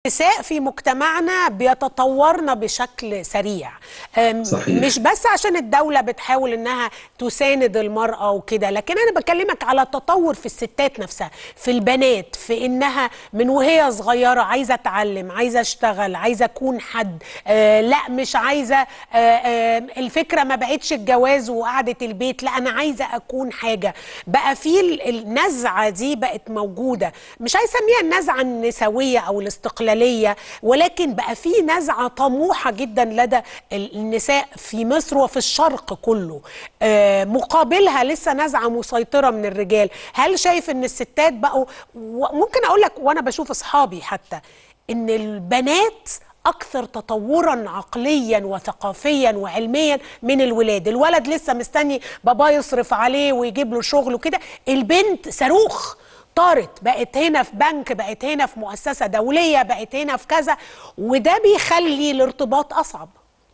النساء في مجتمعنا بيتطورن بشكل سريع أم، صحيح. مش بس عشان الدولة بتحاول انها تساند المرأة وكده لكن انا بكلمك على التطور في الستات نفسها في البنات في انها من وهي صغيرة عايزة اتعلم عايزة اشتغل عايزة اكون حد آه لا مش عايزة آه آه الفكرة ما بقتش الجواز وقعدة البيت لا انا عايزة اكون حاجة بقى في ال- النزعة دي بقت موجودة مش عايزة اسميها النزعة النسوية او الاستقلالية ولكن بقى في نزعة طموحة جدا لدى ال- النساء في مصر وفي الشرق كله آه، مقابلها لسه نزعة مسيطرة من الرجال هل شايف ان الستات بقوا وممكن اقول لك وانا بشوف اصحابي حتى ان البنات اكثر تطورا عقليا وثقافيا وعلميا من الولاد الولد لسه مستني باباه يصرف عليه ويجيب له شغل وكده البنت صاروخ طارت بقت هنا في بنك بقت هنا في مؤسسة دولية بقت هنا في كذا وده بيخلي الارتباط أصعب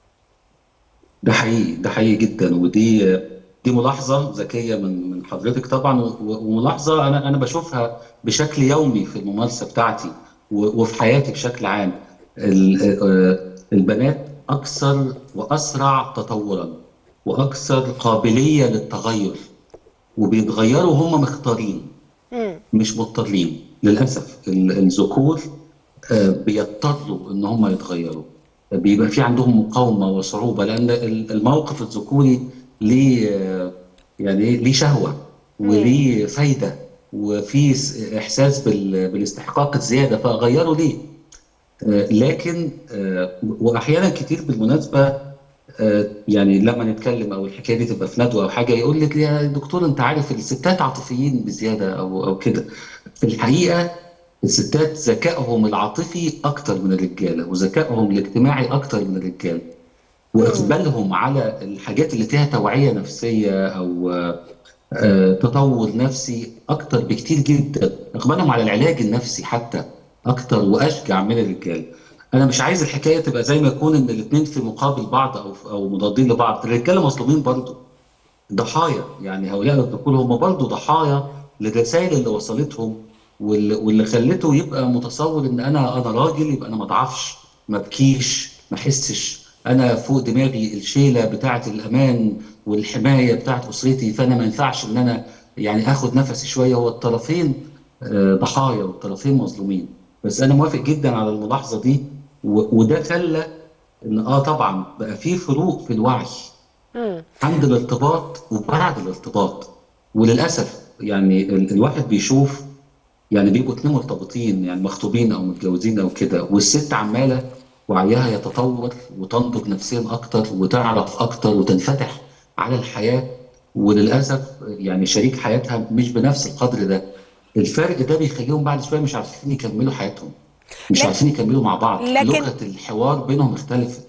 ده حقيقي ده حقيقي جدا ودي دي ملاحظة ذكية من من حضرتك طبعا و- وملاحظة أنا أنا بشوفها بشكل يومي في الممارسة بتاعتي و- وفي حياتي بشكل عام ال- آه، البنات أكثر وأسرع تطورا وأكثر قابلية للتغير وبيتغيروا هم مختارين مش مضطرين للأسف ال- الذكور آه، بيضطروا إن هم يتغيروا بيبقى في عندهم مقاومة وصعوبة لأن ال- الموقف الذكوري ليه آه، يعني إيه؟ ليه شهوة وليه فايدة وفي س- إحساس بال- بالاستحقاق الزيادة فغيروا ليه آه، لكن آه، واحيانا كتير بالمناسبه آه، يعني لما نتكلم او الحكايه دي تبقى في ندوه او حاجه يقول لك يا دكتور انت عارف الستات عاطفيين بزياده او او كده في الحقيقه الستات ذكائهم العاطفي اكتر من الرجاله وذكائهم الاجتماعي اكتر من الرجاله واقبالهم على الحاجات اللي فيها توعيه نفسيه او آه، آه، تطور نفسي اكتر بكتير جدا اقبالهم على العلاج النفسي حتى اكتر واشجع من الرجال انا مش عايز الحكايه تبقى زي ما يكون ان الاثنين في مقابل بعض او او مضادين لبعض الرجاله مظلومين برضه ضحايا يعني هؤلاء الذكور هم برضه ضحايا للرسائل اللي وصلتهم واللي, واللي خلته يبقى متصور ان انا انا راجل يبقى انا ما اضعفش ما ابكيش ما احسش انا فوق دماغي الشيله بتاعه الامان والحمايه بتاعه اسرتي فانا ما ينفعش ان انا يعني اخد نفسي شويه هو الطرفين آه، ضحايا والطرفين مظلومين بس انا موافق جدا على الملاحظه دي و- وده خلى ان اه طبعا بقى في فروق في الوعي عند الارتباط وبعد الارتباط وللاسف يعني ال- الواحد بيشوف يعني بيبقوا اتنين مرتبطين يعني مخطوبين او متجوزين او كده والست عماله وعيها يتطور وتنضج نفسيا اكتر وتعرف اكتر وتنفتح على الحياه وللاسف يعني شريك حياتها مش بنفس القدر ده الفرق ده بيخليهم بعد شويه مش عارفين يكملوا حياتهم مش لكن- عارفين يكملوا مع بعض لكن- لغه الحوار بينهم اختلفت